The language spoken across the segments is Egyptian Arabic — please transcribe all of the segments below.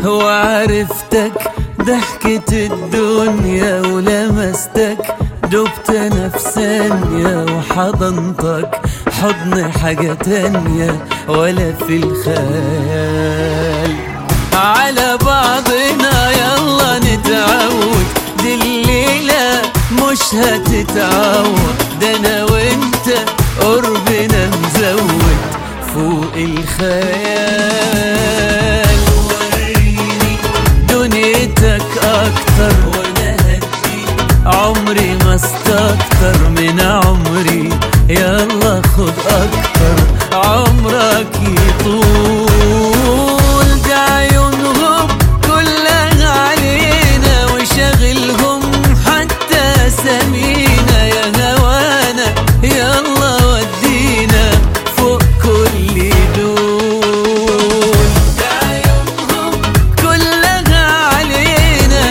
وعرفتك ضحكة الدنيا ولمستك دبت نفسانية وحضنتك حضن حاجة تانية ولا في الخيال على بعضنا يلا نتعود دي الليلة مش هتتعود ده انا وانت قربنا مزود فوق الخيال دنيتك اكتر وانا هديك عمري ما استكتر من عمري يلا خد اكتر عمرك يطول ده عيونهم كلها علينا وشغلهم حتى سمينا يا هوانا يلا ودينا فوق كل دول ده عيونهم كلها علينا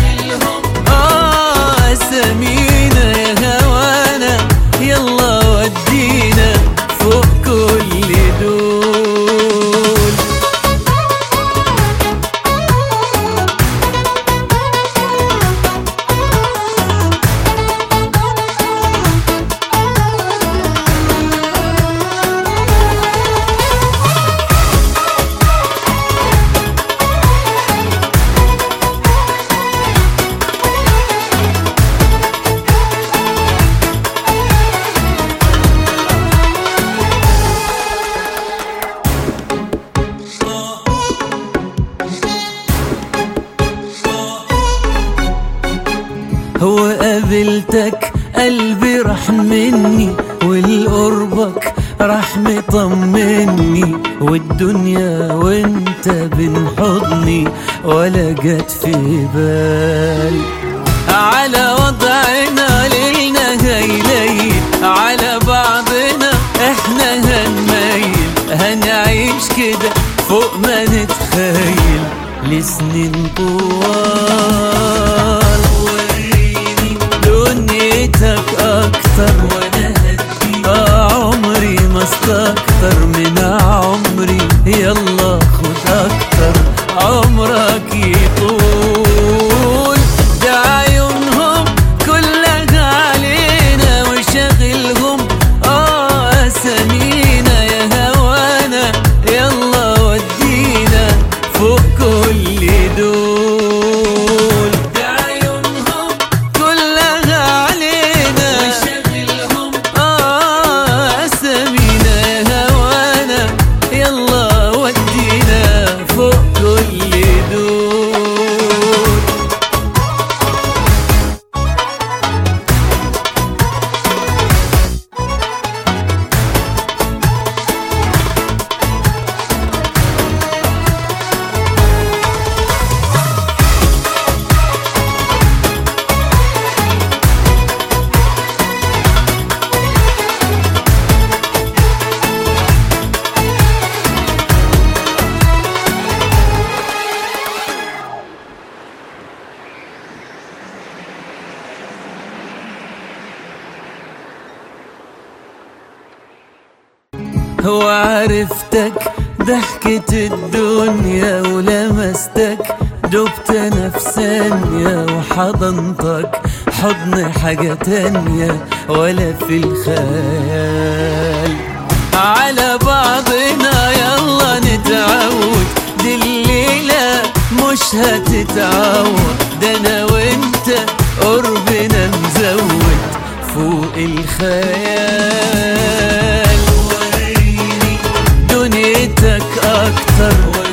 آه سمينا يا هوانا يلا ودينا فوق كل دول هو قابلتك قلبي راح مني والقربك راح مطمني والدنيا وانت بين حضني ولا جت في بال على وضعنا ليلنا هيليل على بعضنا احنا هنميل هنعيش كده فوق ما نتخيل لسنين طوال وريني دنيتك اكتر وانا هديك آه عمري ما استكتر من عمري يلا خد اكتر عمرك يطول ده عيونهم كلها علينا وشغلهم اه اسامينا يا هوانا يلا ودينا فوق كل دول ده عيونهم كلها علينا وشغلهم اه اسامينا يا هوانا يلا ودينا فوق كل دول هو عرفتك ضحكة الدنيا ولمستك دبت نفسانية وحضنتك حضن حاجة تانية ولا في الخيال على بعضنا يلا نتعود دي الليلة مش هتتعود ده انا وانت قربنا مزود فوق الخيال دنيتك اكتر